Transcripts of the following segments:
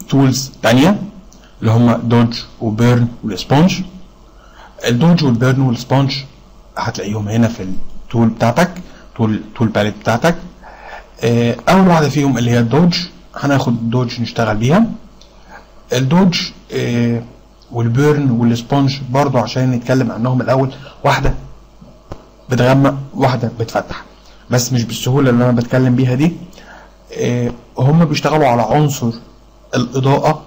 تولز تانية اللي هم دوج وبيرن والسبونج الدوج والبيرن والسبونج هتلاقيهم هنا في التول بتاعتك تول تول باليت بتاعتك آه، اول واحده فيهم اللي هي الدوج هناخد الدوج نشتغل بيها الدوج آه، والبيرن والسبونج برضو عشان نتكلم عنهم الاول واحده بتغمق واحده بتفتح بس مش بالسهوله اللي انا بتكلم بيها دي آه، هم بيشتغلوا على عنصر الاضاءه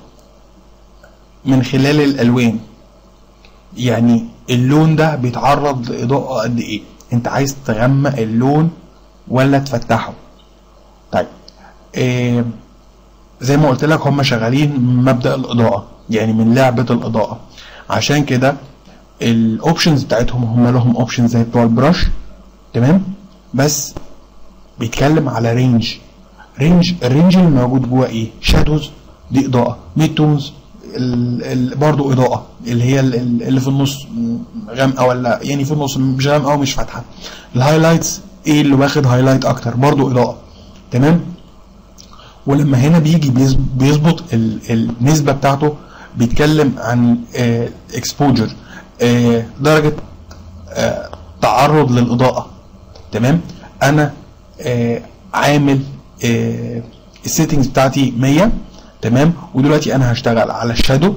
من خلال الالوان يعني اللون ده بيتعرض لاضاءه قد ايه انت عايز تغمق اللون ولا تفتحه طيب إيه زي ما قلت لك هم شغالين من مبدا الاضاءه يعني من لعبه الاضاءه عشان كده الاوبشنز بتاعتهم هم لهم اوبشنز زي بتوع البرش تمام بس بيتكلم على رينج رينج الرينج اللي موجود جوه ايه شادوز دي اضاءه ميد تونز برضه اضاءه اللي هي ال- ال- اللي في النص م- غامقه ولا يعني في النص مش غامقه ومش فاتحه الهايلايتس ايه اللي واخد هايلايت اكتر برضه اضاءه تمام ولما هنا بيجي بيز- بيظبط ال- النسبه بتاعته بيتكلم عن اكسبوجر درجه آه، تعرض للاضاءه تمام انا آه، عامل السيتنجز بتاعتي 100 تمام ودلوقتي انا هشتغل على الشادو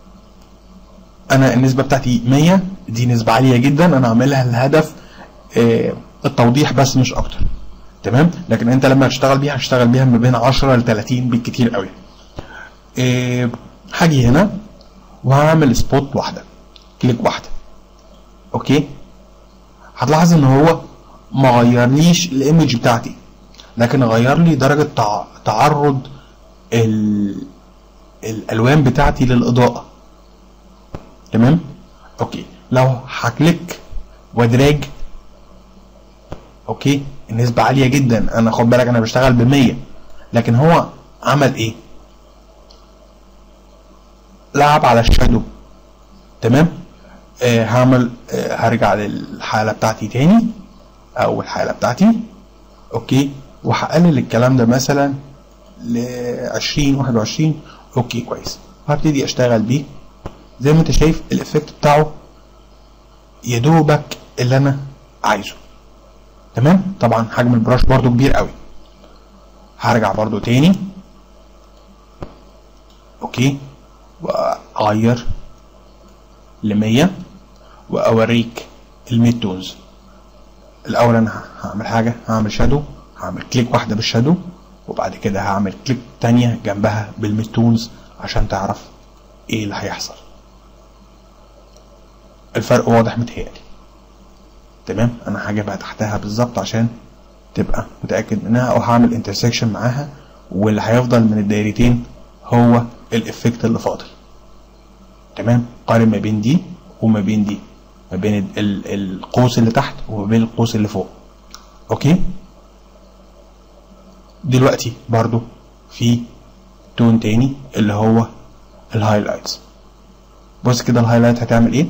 انا النسبه بتاعتي 100 دي نسبه عاليه جدا انا عاملها الهدف آه، التوضيح بس مش اكتر تمام لكن انت لما هتشتغل بيها هتشتغل بيها ما بين 10 ل 30 بالكتير قوي آه، هاجي هنا وهعمل سبوت واحده كليك واحده اوكي هتلاحظ ان هو ما غيرليش الايمج بتاعتي لكن غير لي درجه تع- تعرض ال... الالوان بتاعتي للاضاءه تمام اوكي لو هكليك وادراج اوكي النسبه عاليه جدا انا خد بالك انا بشتغل ب 100 لكن هو عمل ايه لعب على الشادو تمام آه هعمل آه هرجع للحاله بتاعتي تاني او الحاله بتاعتي اوكي وهقلل الكلام ده مثلا ل 20 21 اوكي كويس وهبتدي اشتغل بيه زي ما انت شايف الافكت بتاعه يا دوبك اللي انا عايزه تمام طبعا حجم البراش برضو كبير قوي هرجع برضو تاني اوكي واغير ل 100 واوريك الميد تونز الاول انا هعمل حاجه هعمل شادو هعمل كليك واحده بالشادو وبعد كده هعمل كليك تانية جنبها بالميد تونز عشان تعرف ايه اللي هيحصل الفرق واضح متهيألي تمام انا هجيبها تحتها بالظبط عشان تبقى متأكد منها او هعمل انترسكشن معاها واللي هيفضل من الدايرتين هو الافكت اللي فاضل تمام قارن ما بين دي وما بين دي ما بين ال- ال- القوس اللي تحت وما بين القوس اللي فوق اوكي دلوقتي برضو في تون تاني اللي هو الهايلايتس بص كده الهايلايت هتعمل ايه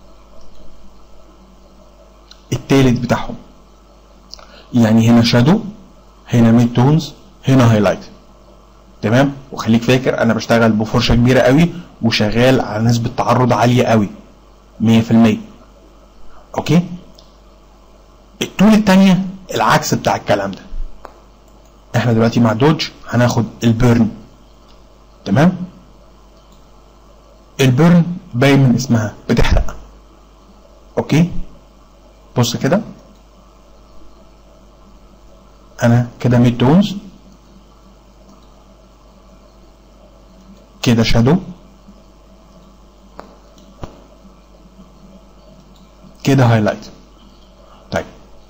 التالت بتاعهم يعني هنا شادو هنا ميد تونز هنا هايلايت تمام وخليك فاكر انا بشتغل بفرشه كبيره قوي وشغال على نسبه تعرض عاليه قوي 100% اوكي التول التانية العكس بتاع الكلام ده احنا دلوقتي مع دوج هناخد البيرن تمام البيرن باين من اسمها بتحرق اوكي بص كده انا كده ميد تونز كده شادو كده هايلايت طيب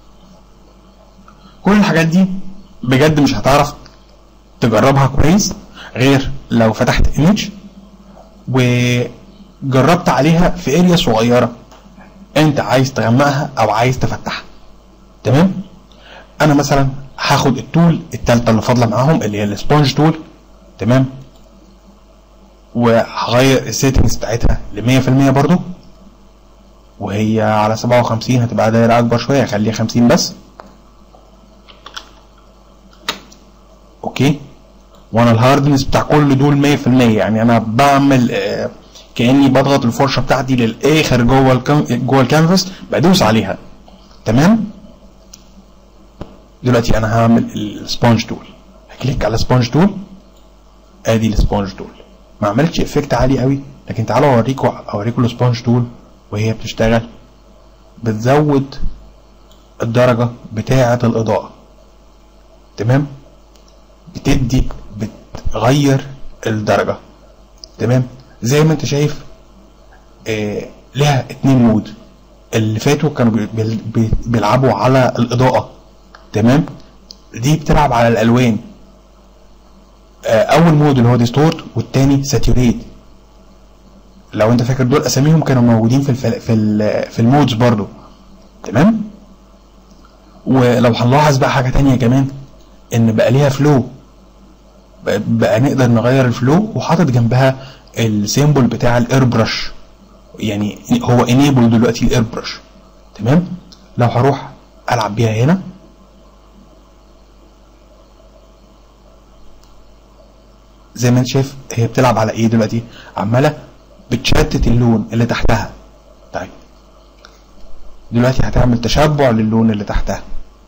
كل الحاجات دي بجد مش هتعرف تجربها كويس غير لو فتحت ايمج وجربت عليها في اريا صغيره انت عايز تغمقها او عايز تفتحها تمام انا مثلا هاخد التول التالتة اللي فاضله معاهم اللي هي السبونج تول تمام وهغير السيتنجز بتاعتها ل 100% برضو وهي على 57 هتبقى دايره اكبر شويه خليها 50 بس اوكي وانا الهاردنس بتاع كل دول 100% يعني انا بعمل آه، كاني بضغط الفرشه بتاعتي للاخر جوه الكام جوه الكانفاس بدوس عليها تمام دلوقتي انا هعمل السبونج تول هكليك على سبونج تول ادي السبونج تول ما عملتش افكت عالي قوي لكن تعالوا اوريكم اوريكم السبونج تول وهي بتشتغل بتزود الدرجة بتاعة الإضاءة تمام بتدي بتغير الدرجة تمام زي ما انت شايف آه لها اتنين مود اللي فاتوا كانوا بي- بي- بي- بيلعبوا على الإضاءة تمام دي بتلعب على الألوان آه أول مود اللي هو ديستورت والتاني ساتوريت لو انت فاكر دول اساميهم كانوا موجودين في الفل... في ال... في المودز برضو تمام ولو هنلاحظ بقى حاجه تانية كمان ان بقى ليها فلو بقى, بقى نقدر نغير الفلو وحاطط جنبها السيمبل بتاع الاير برش يعني هو انيبل دلوقتي الاير برش تمام لو هروح العب بيها هنا زي ما انت شايف هي بتلعب على ايه دلوقتي عماله بتشتت اللون اللي تحتها طيب دلوقتي هتعمل تشبع للون اللي تحتها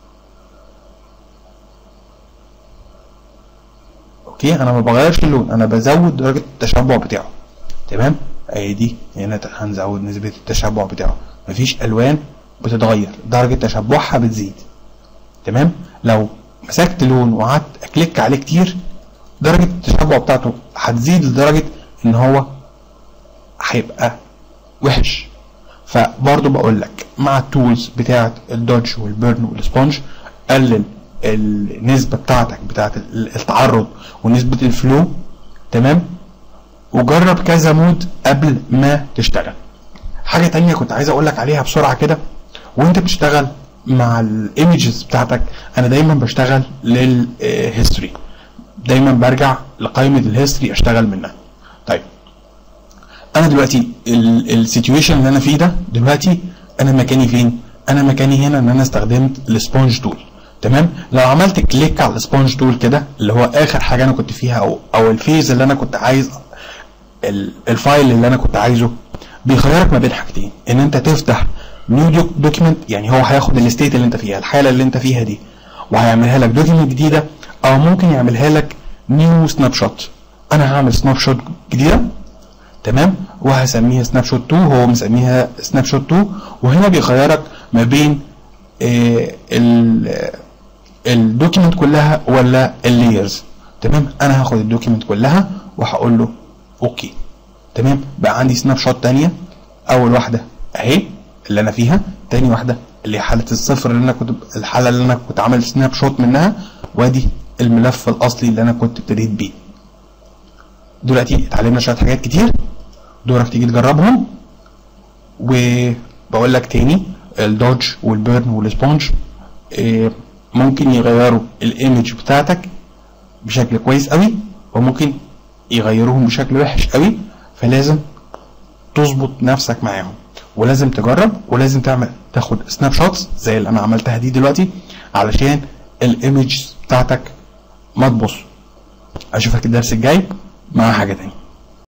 اوكي انا ما بغيرش اللون انا بزود درجه التشبع بتاعه تمام اهي دي هنا ت- هنزود نسبه التشبع بتاعه مفيش الوان بتتغير درجه تشبعها بتزيد تمام لو مسكت لون وقعدت اكليك عليه كتير درجه التشبع بتاعته هتزيد لدرجه ان هو هيبقى وحش فبرضه بقول لك مع التولز بتاعه الدوج والبيرن والسبونج قلل النسبه بتاعتك بتاعه التعرض ونسبه الفلو تمام وجرب كذا مود قبل ما تشتغل حاجه تانية كنت عايز اقول لك عليها بسرعه كده وانت بتشتغل مع الايمجز بتاعتك انا دايما بشتغل للهيستوري دايما برجع لقائمه الهيستوري اشتغل منها طيب انا دلوقتي السيتويشن اللي انا فيه ده دلوقتي انا مكاني فين انا مكاني هنا ان انا استخدمت السبونج تول تمام لو عملت كليك على السبونج تول كده اللي هو اخر حاجه انا كنت فيها او او الفيز اللي انا كنت عايز ال- الفايل اللي انا كنت عايزه بيخيرك ما بين حاجتين ان انت تفتح نيو دوكيمنت يعني هو هياخد الستيت اللي انت فيها الحاله اللي انت فيها دي وهيعملها لك دوكيمنت جديده او ممكن يعملها لك نيو سناب شوت انا هعمل سناب شوت جديده تمام وهسميها سناب شوت 2 هو مسميها سناب شوت 2 وهنا بيخيرك ما بين الدوكيمنت كلها ولا اللايرز تمام انا هاخد الدوكيمنت كلها وهقول له اوكي تمام بقى عندي سناب شوت تانية اول واحده اهي اللي انا فيها تاني واحده اللي هي حاله الصفر اللي انا كنت الحاله اللي انا كنت عامل سناب شوت منها وادي الملف الاصلي اللي انا كنت ابتديت بيه دلوقتي اتعلمنا شويه حاجات كتير دورك تيجي تجربهم وبقول لك تاني الدوج والبيرن والسبونج إيه، ممكن يغيروا الايمج بتاعتك بشكل كويس قوي وممكن يغيروهم بشكل وحش قوي فلازم تظبط نفسك معاهم ولازم تجرب ولازم تعمل تاخد سناب شوتس زي اللي انا عملتها دي دلوقتي علشان الايمج بتاعتك ما تبص اشوفك الدرس الجاي مع حاجه تانية